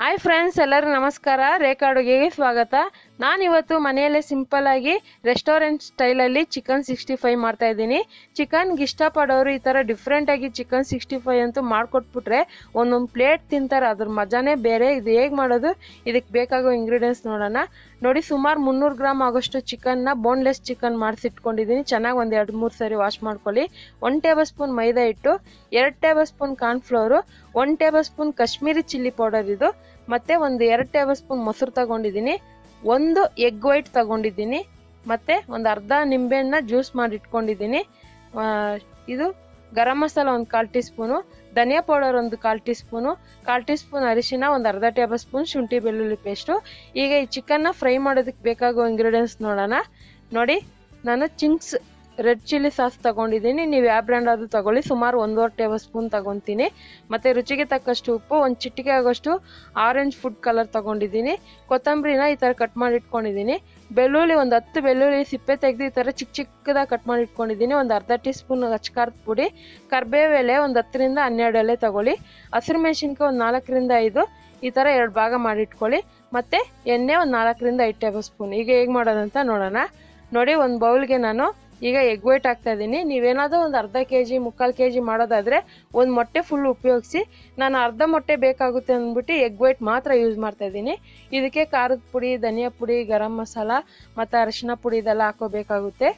hi friends ಎಲ್ಲರಿಗೂ ನಮಸ್ಕಾರ ರೇಖಾ ಅಡುಗೆಗೆ ಸ್ವಾಗತ ನಾನಿವತ್ತು ಮನೆಯಲ್ಲೇ ಸಿಂಪಲ್ಲಾಗಿ ರೆಸ್ಟೋರೆಂಟ್ ಸ್ಟೈಲಲ್ಲಿ ಚಿಕನ್ ಸಿಕ್ಸ್ಟಿ ಫೈವ್ ಮಾಡ್ತಾ ಇದ್ದೀನಿ ಚಿಕನ್ಗೆ ಇಷ್ಟಪಡೋರು ಈ ಥರ ಡಿಫ್ರೆಂಟಾಗಿ ಚಿಕನ್ ಸಿಕ್ಸ್ಟಿ ಫೈವ್ ಅಂತೂ ಮಾಡಿಕೊಟ್ಬಿಟ್ರೆ ಒಂದೊಂದು ಪ್ಲೇಟ್ ತಿಂತಾರೆ ಅದ್ರ ಮಜಾನೇ ಬೇರೆ ಇದು ಹೇಗೆ ಮಾಡೋದು ಇದಕ್ಕೆ ಬೇಕಾಗೋ ಇಂಗ್ರೀಡಿಯೆಂಟ್ಸ್ ನೋಡೋಣ ನೋಡಿ ಸುಮಾರು ಮುನ್ನೂರು ಗ್ರಾಮ್ ಆಗೋಷ್ಟು ಚಿಕನ್ನ ಬೋನ್ಲೆಸ್ ಚಿಕನ್ ಮಾಡಿಸಿಟ್ಕೊಂಡಿದ್ದೀನಿ ಚೆನ್ನಾಗಿ ಒಂದು ಎರಡು ಮೂರು ಸರಿ ವಾಶ್ ಮಾಡ್ಕೊಳ್ಳಿ ಒನ್ ಟೇಬಲ್ ಸ್ಪೂನ್ ಮೈದಾ ಹಿಟ್ಟು ಎರಡು tablespoon cornflour one tablespoon Kashmiri chilli powder ಇದು ಮತ್ತು ಒಂದು ಎರಡು ಟೇಬಲ್ ಸ್ಪೂನ್ ಮೊಸರು ತಗೊಂಡಿದ್ದೀನಿ ಒಂದು ಎಗ್ ವೈಟ್ ತಗೊಂಡಿದ್ದೀನಿ ಮತ್ತು ಒಂದು ಅರ್ಧ ನಿಂಬೆಹಣ್ಣ ಜ್ಯೂಸ್ ಮಾಡಿ ಇಟ್ಕೊಂಡಿದ್ದೀನಿ ಆ, ಇದು ಗರಂ ಮಸಾಲ ಒಂದು ಕಾಲು ಟೀ ಸ್ಪೂನು ಧನಿಯಾ ಪೌಡರ್ ಒಂದು ಕಾಲು ಟೀ ಸ್ಪೂನು ಕಾಲು ಟೀ ಸ್ಪೂನ್ ಅರಿಶಿನ ಒಂದು ಅರ್ಧ ಟೇಬಲ್ ಸ್ಪೂನ್ ಶುಂಠಿ ಬೆಳ್ಳುಳ್ಳಿ ಪೇಸ್ಟು ಈಗ ಈ ಚಿಕನ್ನ ಫ್ರೈ ಮಾಡೋದಕ್ಕೆ ಬೇಕಾಗೋ ಇಂಗ್ರೀಡಿಯೆಂಟ್ಸ್ ನೋಡೋಣ ನೋಡಿ ನಾನು ಚಿಂಗ್ಸ್ ರೆಡ್ ಚಿಲ್ಲಿ ಸಾಸ್ ತಗೊಂಡಿದ್ದೀನಿ ನೀವು ಯಾವ ಬ್ರ್ಯಾಂಡ್ ಆದರೂ ತಗೊಳ್ಳಿ ಸುಮಾರು ಒಂದೂವರೆ ಟೇಬಲ್ ಸ್ಪೂನ್ ತಗೊತೀನಿ ಮತ್ತು ರುಚಿಗೆ ತಕ್ಕಷ್ಟು ಉಪ್ಪು ಒಂದು ಚಿಟಿಕೆ ಆಗೋಷ್ಟು ಆರೆಂಜ್ ಫುಡ್ ಕಲರ್ ತಗೊಂಡಿದ್ದೀನಿ ಕೊತ್ತಂಬರಿನ ಈ ಥರ ಕಟ್ ಮಾಡಿ ಇಟ್ಕೊಂಡಿದ್ದೀನಿ ಬೆಳ್ಳುಳ್ಳಿ ಒಂದು ಹತ್ತು ಬೆಳ್ಳುಳ್ಳಿ ಸಿಪ್ಪೆ ತೆಗೆದು ಈ ಥರ ಚಿಕ್ಕ ಚಿಕ್ಕದಾಗಿ ಕಟ್ ಮಾಡಿ ಇಟ್ಕೊಂಡಿದ್ದೀನಿ ಒಂದು ಅರ್ಧ ಟೀ ಸ್ಪೂನ್ ಅಚ್ಕಾರದ ಪುಡಿ ಕರ್ಬೇವು ಎಲೆ ಒಂದು ಹತ್ತರಿಂದ ಹನ್ನೆರಡು ಎಲೆ ತಗೊಳ್ಳಿ ಹಸಿರು ಮೆಣಸಿನ್ಕಾಯಿ ಒಂದು ನಾಲ್ಕರಿಂದ ಐದು ಈ ಥರ ಎರಡು ಭಾಗ ಮಾಡಿ ಇಟ್ಕೊಳ್ಳಿ ಮತ್ತು ಎಣ್ಣೆ ಒಂದು ನಾಲ್ಕರಿಂದ ಐದು ಟೇಬಲ್ ಸ್ಪೂನ್ ಈಗ ಹೇಗೆ ಮಾಡೋದಂತ ನೋಡೋಣ ನೋಡಿ ಒಂದು ಬೌಲ್ಗೆ ನಾನು ಈಗ ಎಗ್ ವೈಟ್ ಹಾಕ್ತಾ ಇದ್ದೀನಿ ನೀವೇನಾದರೂ ಒಂದು ಅರ್ಧ ಕೆ ಜಿ ಮುಕ್ಕಾಲು ಕೆ ಜಿ ಮಾಡೋದಾದರೆ ಒಂದು ಮೊಟ್ಟೆ ಫುಲ್ ಉಪಯೋಗಿಸಿ ನಾನು ಅರ್ಧ ಮೊಟ್ಟೆ ಬೇಕಾಗುತ್ತೆ ಅಂದ್ಬಿಟ್ಟು ಎಗ್ ವೈಟ್ ಮಾತ್ರ ಯೂಸ್ ಮಾಡ್ತಾ ಇದ್ದೀನಿ ಇದಕ್ಕೆ ಖಾರದ ಪುಡಿ ಧನಿಯಾ ಪುಡಿ ಗರಂ ಮಸಾಲ ಮತ್ತು ಅರಿಶಿನ ಪುಡಿ ಇದೆಲ್ಲ ಹಾಕೋಬೇಕಾಗುತ್ತೆ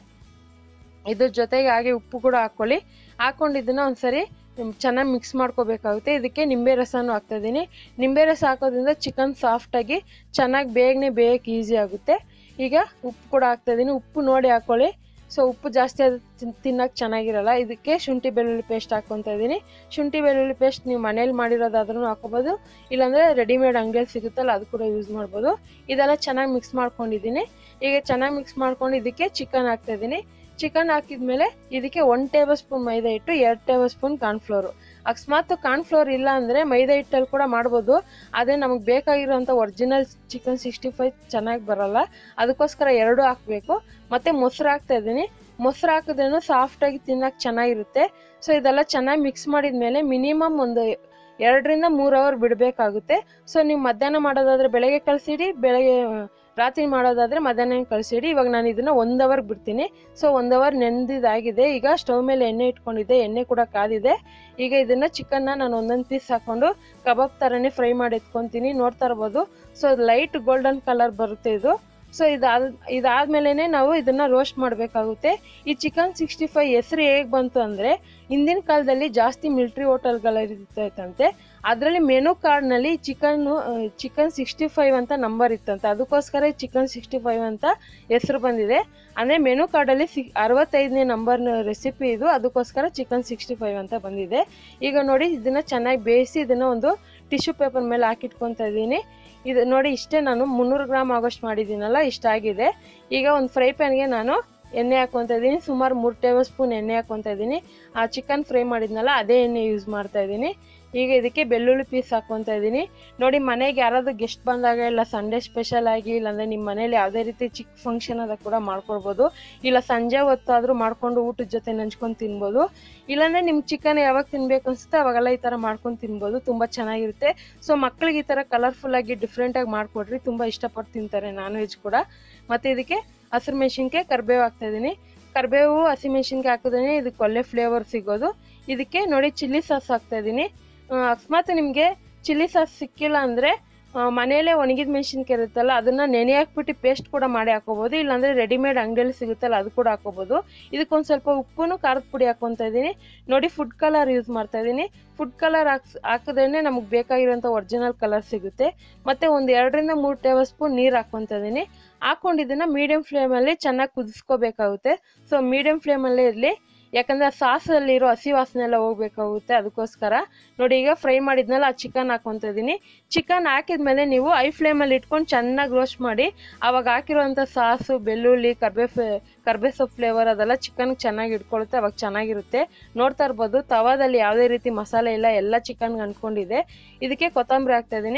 ಇದ್ರ ಜೊತೆಗೆ ಹಾಗೆ ಉಪ್ಪು ಕೂಡ ಹಾಕ್ಕೊಳ್ಳಿ ಹಾಕ್ಕೊಂಡಿದ್ದನ್ನ ಒಂದ್ಸರಿ ಚೆನ್ನಾಗಿ ಮಿಕ್ಸ್ ಮಾಡ್ಕೋಬೇಕಾಗುತ್ತೆ ಇದಕ್ಕೆ ನಿಂಬೆ ರಸನೂ ಹಾಕ್ತಾ ಇದ್ದೀನಿ ನಿಂಬೆ ರಸ ಹಾಕೋದ್ರಿಂದ ಚಿಕನ್ ಸಾಫ್ಟಾಗಿ ಚೆನ್ನಾಗಿ ಬೇಗನೆ ಬೇಯಕ್ಕೆ ಈಸಿ ಆಗುತ್ತೆ ಈಗ ಉಪ್ಪು ಕೂಡ ಹಾಕ್ತಾ ಇದ್ದೀನಿ ಉಪ್ಪು ನೋಡಿ ಹಾಕ್ಕೊಳ್ಳಿ ಸೊ ಉಪ್ಪು ಜಾಸ್ತಿ ಆದ ತಿನ್ನೋಕೆ ಚೆನ್ನಾಗಿರಲ್ಲ ಇದಕ್ಕೆ ಶುಂಠಿ ಬೆಳ್ಳುಳ್ಳಿ ಪೇಸ್ಟ್ ಹಾಕ್ಕೊತಾ ಇದ್ದೀನಿ ಶುಂಠಿ ಬೆಳ್ಳುಳ್ಳಿ ಪೇಸ್ಟ್ ನೀವು ಮನೇಲಿ ಮಾಡಿರೋದಾದ್ರೂ ಹಾಕೋಬೋದು ಇಲ್ಲಾಂದರೆ ರೆಡಿಮೇಡ್ ಅಂಗಡಿಯಲ್ಲಿ ಸಿಗುತ್ತಲ್ಲ ಅದು ಕೂಡ ಯೂಸ್ ಮಾಡ್ಬೋದು ಇದೆಲ್ಲ ಚೆನ್ನಾಗಿ ಮಿಕ್ಸ್ ಮಾಡ್ಕೊಂಡಿದ್ದೀನಿ ಈಗ ಚೆನ್ನಾಗಿ ಮಿಕ್ಸ್ ಮಾಡ್ಕೊಂಡು ಇದಕ್ಕೆ ಚಿಕನ್ ಹಾಕ್ತಾ ಇದ್ದೀನಿ ಚಿಕನ್ ಹಾಕಿದ್ಮೇಲೆ ಇದಕ್ಕೆ ಒನ್ ಟೇಬಲ್ ಸ್ಪೂನ್ ಮೈದಾ ಹಿಟ್ಟು ಎರಡು ಟೇಬಲ್ ಸ್ಪೂನ್ ಕಾರ್ನ್ಫ್ಲೋರು ಅಕಸ್ಮಾತ್ ಕಾರ್ನ್ಫ್ಲೋರ್ ಇಲ್ಲ ಅಂದರೆ ಮೈದಾ ಹಿಟ್ಟಲ್ಲಿ ಕೂಡ ಮಾಡ್ಬೋದು ಆದರೆ ನಮಗೆ ಬೇಕಾಗಿರೋಂಥ ಒರಿಜಿನಲ್ ಚಿಕನ್ ಸಿಕ್ಸ್ಟಿ ಫೈವ್ ಚೆನ್ನಾಗಿ ಬರಲ್ಲ ಅದಕ್ಕೋಸ್ಕರ ಎರಡು ಹಾಕಬೇಕು ಮತ್ತು ಮೊಸರು ಹಾಕ್ತಾ ಇದ್ದೀನಿ ಮೊಸರು ಹಾಕಿದ್ರೂ ಸಾಫ್ಟಾಗಿ ತಿನ್ನೋಕೆ ಚೆನ್ನಾಗಿರುತ್ತೆ ಸೊ ಇದೆಲ್ಲ ಚೆನ್ನಾಗಿ ಮಿಕ್ಸ್ ಮಾಡಿದ ಮೇಲೆ ಮಿನಿಮಮ್ ಒಂದು ಎರಡರಿಂದ ಮೂರು ಅವರ್ ಬಿಡಬೇಕಾಗುತ್ತೆ ಸೊ ನೀವು ಮಧ್ಯಾಹ್ನ ಮಾಡೋದಾದರೆ ಬೆಳಗ್ಗೆ ಕಳಿಸಿಡಿ ಬೆಳಗ್ಗೆ ರಾತ್ರಿ ಮಾಡೋದಾದರೆ ಮಧ್ಯಾಹ್ನ ಕಳಿಸಿಡಿ ಇವಾಗ ನಾನು ಇದನ್ನು ಒಂದು ಅವರ್ ಬಿಡ್ತೀನಿ ಸೊ ಒಂದು ಅವರ್ ನೆಂದಿದ್ದಾಗಿದೆ ಈಗ ಸ್ಟವ್ ಮೇಲೆ ಎಣ್ಣೆ ಇಟ್ಕೊಂಡಿದ್ದೆ ಎಣ್ಣೆ ಕೂಡ ಕಾದಿದೆ ಈಗ ಇದನ್ನು ಚಿಕನ್ನ ನಾನು ಒಂದೊಂದು ಪೀಸ್ ಹಾಕ್ಕೊಂಡು ಕಬಾಬ್ ಥರನೇ ಫ್ರೈ ಮಾಡಿ ಎತ್ಕೊತೀನಿ ನೋಡ್ತಾ ಇರ್ಬೋದು ಸೊ ಲೈಟ್ ಗೋಲ್ಡನ್ ಕಲರ್ ಬರುತ್ತೆ ಇದು ಸೊ ಇದಾದ ಇದಾದ್ಮೇಲೆ ನಾವು ಇದನ್ನು ರೋಸ್ಟ್ ಮಾಡಬೇಕಾಗುತ್ತೆ ಈ ಚಿಕನ್ ಸಿಕ್ಸ್ಟಿ ಫೈವ್ ಹೆಸರು ಹೇಗೆ ಬಂತು ಅಂದರೆ ಹಿಂದಿನ ಕಾಲದಲ್ಲಿ ಜಾಸ್ತಿ ಮಿಲ್ಟ್ರಿ ಹೋಟೆಲ್ಗಳಿರ್ತೈತಂತೆ ಅದರಲ್ಲಿ ಮೆನು ಕಾರ್ಡ್ನಲ್ಲಿ ಚಿಕನ್ನು ಚಿಕನ್ ಸಿಕ್ಸ್ಟಿ ಫೈವ್ ಅಂತ ನಂಬರ್ ಇತ್ತಂತೆ ಅದಕ್ಕೋಸ್ಕರ ಚಿಕನ್ ಸಿಕ್ಸ್ಟಿ ಫೈವ್ ಅಂತ ಹೆಸರು ಬಂದಿದೆ ಅಂದರೆ ಮೆನು ಕಾರ್ಡಲ್ಲಿ ಸಿ ಅರವತ್ತೈದನೇ ನಂಬರ್ ರೆಸಿಪಿ ಇದು ಅದಕ್ಕೋಸ್ಕರ ಚಿಕನ್ ಸಿಕ್ಸ್ಟಿ ಫೈವ್ ಅಂತ ಬಂದಿದೆ ಈಗ ನೋಡಿ ಇದನ್ನು ಚೆನ್ನಾಗಿ ಬೇಯಿಸಿ ಇದನ್ನು ಒಂದು ಟಿಶ್ಯೂ ಪೇಪರ್ ಮೇಲೆ ಹಾಕಿಟ್ಕೊತಾ ಇದ್ದೀನಿ ಇದು ನೋಡಿ ಇಷ್ಟೇ ನಾನು ಮುನ್ನೂರು ಗ್ರಾಮ್ ಆಗೋಷ್ಟು ಮಾಡಿದ್ದೀನಲ್ಲ ಇಷ್ಟಾಗಿದೆ ಈಗ ಒಂದು ಫ್ರೈ ಪ್ಯಾನ್ಗೆ ನಾನು ಎಣ್ಣೆ ಹಾಕ್ಕೊತಾ ಇದ್ದೀನಿ ಸುಮಾರು ಮೂರು ಟೇಬಲ್ ಸ್ಪೂನ್ ಎಣ್ಣೆ ಹಾಕ್ಕೊತಾ ಇದ್ದೀನಿ ಆ ಚಿಕನ್ ಫ್ರೈ ಮಾಡಿದ್ನಲ್ಲ ಅದೇ ಎಣ್ಣೆ ಯೂಸ್ ಮಾಡ್ತಾ ಇದ್ದೀನಿ ಈಗ ಇದಕ್ಕೆ ಬೆಳ್ಳುಳ್ಳಿ ಪೀಸ್ ಹಾಕ್ಕೊತಾ ಇದ್ದೀನಿ ನೋಡಿ ಮನೆಗೆ ಯಾರಾದರೂ ಗೆಸ್ಟ್ ಬಂದಾಗ ಇಲ್ಲ ಸಂಡೇ ಸ್ಪೆಷಲ್ ಆಗಿ ಇಲ್ಲಾಂದರೆ ನಿಮ್ಮ ಮನೇಲಿ ಯಾವುದೇ ರೀತಿ ಚಿಕ್ಕ ಫಂಕ್ಷನ್ ಅದ ಕೂಡ ಮಾಡ್ಕೊಳ್ಬೋದು ಇಲ್ಲ ಸಂಜೆ ಹೊತ್ತಾದರೂ ಮಾಡ್ಕೊಂಡು ಊಟದ ಜೊತೆ ನಂಚ್ಕೊಂಡು ತಿನ್ಬೋದು ಇಲ್ಲಾಂದರೆ ನಿಮ್ಮ ಚಿಕನ್ ಯಾವಾಗ ತಿನ್ಬೇಕು ಅನಿಸುತ್ತೆ ಅವಾಗೆಲ್ಲ ಈ ಥರ ಮಾಡ್ಕೊಂಡು ತಿನ್ಬೋದು ತುಂಬ ಚೆನ್ನಾಗಿರುತ್ತೆ ಸೊ ಮಕ್ಕಳಿಗೆ ಈ ಥರ ಕಲರ್ಫುಲ್ಲಾಗಿ ಡಿಫ್ರೆಂಟಾಗಿ ಮಾಡಿಕೊಡ್ರಿ ತುಂಬ ಇಷ್ಟಪಟ್ಟು ತಿಂತಾರೆ ನಾನ್ ವೆಜ್ ಕೂಡ ಮತ್ತು ಇದಕ್ಕೆ ಹಸಿರು ಮೆಣಸಿನ್ಕಾಯಿ ಕರಿಬೇವು ಹಾಕ್ತಾಯಿದ್ದೀನಿ ಕರಿಬೇವು ಹಸಿಮೆಣ್ಸಿನ್ಕಾಯಿ ಹಾಕಿದ್ರೆ ಇದಕ್ಕೆ ಒಳ್ಳೆ ಫ್ಲೇವರ್ ಸಿಗೋದು ಇದಕ್ಕೆ ನೋಡಿ ಚಿಲ್ಲಿ ಸಾಸ್ ಹಾಕ್ತಾಯಿದ್ದೀನಿ ಅಕಸ್ಮಾತ್ ನಿಮಗೆ ಚಿಲ್ಲಿ ಸಾಸ್ ಸಿಕ್ಕಿಲ್ಲ ಅಂದರೆ ಮನೆಯಲ್ಲೇ ಒಣಗಿದ ಮೆಣಸಿನ್ಕಾಯಿ ಇರುತ್ತಲ್ಲ ಅದನ್ನು ನೆನೆ ಹಾಕ್ಬಿಟ್ಟು ಪೇಸ್ಟ್ ಕೂಡ ಮಾಡಿ ಹಾಕೋಬೋದು ಇಲ್ಲಾಂದರೆ ರೆಡಿಮೇಡ್ ಅಂಗಡಿಯಲ್ಲಿ ಸಿಗುತ್ತಲ್ಲ ಅದು ಕೂಡ ಹಾಕೋಬೋದು ಇದಕ್ಕೊಂದು ಸ್ವಲ್ಪ ಉಪ್ಪು ಖಾರದ ಪುಡಿ ಹಾಕ್ಕೊತಾ ಇದ್ದೀನಿ ನೋಡಿ ಫುಡ್ ಕಲರ್ ಯೂಸ್ ಮಾಡ್ತಾ ಇದ್ದೀನಿ ಫುಡ್ ಕಲರ್ ಹಾಕ್ಸ್ ಹಾಕಿದ್ರೇ ನಮಗೆ ಬೇಕಾಗಿರೋಂಥ ಒರಿಜಿನಲ್ ಕಲರ್ ಸಿಗುತ್ತೆ ಮತ್ತು ಒಂದು ಎರಡರಿಂದ ಮೂರು ಟೇಬಲ್ ಸ್ಪೂನ್ ನೀರು ಹಾಕ್ಕೊತಾ ಇದ್ದೀನಿ ಹಾಕ್ಕೊಂಡಿದ್ದನ್ನು ಮೀಡಿಯಮ್ ಫ್ಲೇಮಲ್ಲಿ ಚೆನ್ನಾಗಿ ಕುದಿಸ್ಕೋಬೇಕಾಗುತ್ತೆ ಸೊ ಮೀಡಿಯಮ್ ಫ್ಲೇಮಲ್ಲೇ ಇರಲಿ ಯಾಕಂದರೆ ಆ ಸಾಸಲ್ಲಿರೋ ಹಸಿ ವಾಸನೆ ಎಲ್ಲ ಹೋಗ್ಬೇಕಾಗುತ್ತೆ ಅದಕ್ಕೋಸ್ಕರ ನೋಡಿ ಈಗ ಫ್ರೈ ಮಾಡಿದ್ಮೇಲೆ ಆ ಚಿಕನ್ ಹಾಕ್ಕೊತಾ ಇದ್ದೀನಿ ಚಿಕನ್ ಹಾಕಿದ್ಮೇಲೆ ನೀವು ಐ ಫ್ಲೇಮಲ್ಲಿ ಇಟ್ಕೊಂಡು ಚೆನ್ನಾಗಿ ರೋಸ್ಟ್ ಮಾಡಿ ಆವಾಗ ಹಾಕಿರೋಂಥ ಸಾಸು ಬೆಳ್ಳುಳ್ಳಿ ಕರ್ಬೇ ಕರ್ಬೇ ಸೊಪ್ಪು ಫ್ಲೇವರ್ ಅದೆಲ್ಲ ಚಿಕನ್ಗೆ ಚೆನ್ನಾಗಿ ಇಟ್ಕೊಳ್ಳುತ್ತೆ ಅವಾಗ ಚೆನ್ನಾಗಿರುತ್ತೆ ನೋಡ್ತಾ ಇರ್ಬೋದು ತವಾದಲ್ಲಿ ಯಾವುದೇ ರೀತಿ ಮಸಾಲೆ ಇಲ್ಲ ಎಲ್ಲ ಚಿಕನ್ಗೆ ಅಂಟ್ಕೊಂಡಿದೆ ಇದಕ್ಕೆ ಕೊತ್ತಂಬರಿ ಹಾಕ್ತಾಯಿದ್ದೀನಿ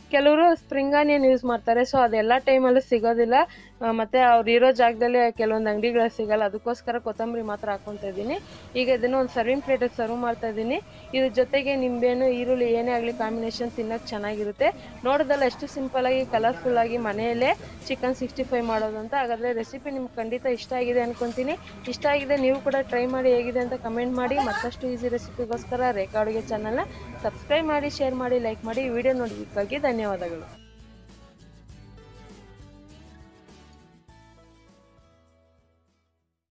ಕೆಲವರು ಸ್ಪ್ರಿಂಗ್ ಆನಿಯನ್ ಯೂಸ್ ಮಾಡ್ತಾರೆ ಸೊ ಅದೆಲ್ಲ ಟೈಮಲ್ಲೂ ಸಿಗೋದಿಲ್ಲ ಆ, ಮತ್ತೆ ಅವ್ರು ಇರೋ ಜಾಗದಲ್ಲಿ ಕೆಲವೊಂದು ಅಂಗಡಿಗಳಲ್ಲಿ ಸಿಗಲ್ಲ ಅದಕ್ಕೋಸ್ಕರ ಕೊತ್ತಂಬರಿ ಮಾತ್ರ ಹಾಕೊತಾ ಇದ್ದೀನಿ ಈಗ ಇದನ್ನು ಒಂದು ಸರ್ವಿಂಗ್ ಪ್ಲೇಟಲ್ಲಿ ಸರ್ವ್ ಮಾಡ್ತಾ ಇದ್ದೀನಿ ಇದ್ರ ಜೊತೆಗೆ ನಿಂಬೆಹಣ್ಣು ಈರುಳ್ಳಿ ಏನೇ ಆಗಲಿ ಕಾಂಬಿನೇಷನ್ ತಿನ್ನೋಕೆ ಚೆನ್ನಾಗಿರುತ್ತೆ ನೋಡೋದಲ್ಲ ಎಷ್ಟು ಸಿಂಪಲಾಗಿ ಕಲರ್ಫುಲ್ಲಾಗಿ ಮನೆಯಲ್ಲೇ ಚಿಕನ್ ಸಿಕ್ಸ್ಟಿ ಫೈವ್ ಮಾಡೋದು ಅಂತ ಹಾಗಾದರೆ ರೆಸಿಪಿ ನಿಮ್ಗೆ ಖಂಡಿತ ಇಷ್ಟ ಆಗಿದೆ ಅನ್ಕೊತೀನಿ ಇಷ್ಟ ಆಗಿದೆ ನೀವು ಕೂಡ ಟ್ರೈ ಮಾಡಿ ಹೇಗಿದೆ ಅಂತ ಕಮೆಂಟ್ ಮಾಡಿ ಮತ್ತಷ್ಟು ಈಸಿ ರೆಸಿಪಿಗೋಸ್ಕರ ರೇಖಾ ಅಡುಗೆ ಚಾನಲ್ನ ಸಬ್ಸ್ಕ್ರೈಬ್ ಮಾಡಿ ಶೇರ್ ಮಾಡಿ ಲೈಕ್ ಮಾಡಿ ವಿಡಿಯೋ ನೋಡೋದಕ್ಕಾಗಿ ಧನ್ಯವಾದಗಳು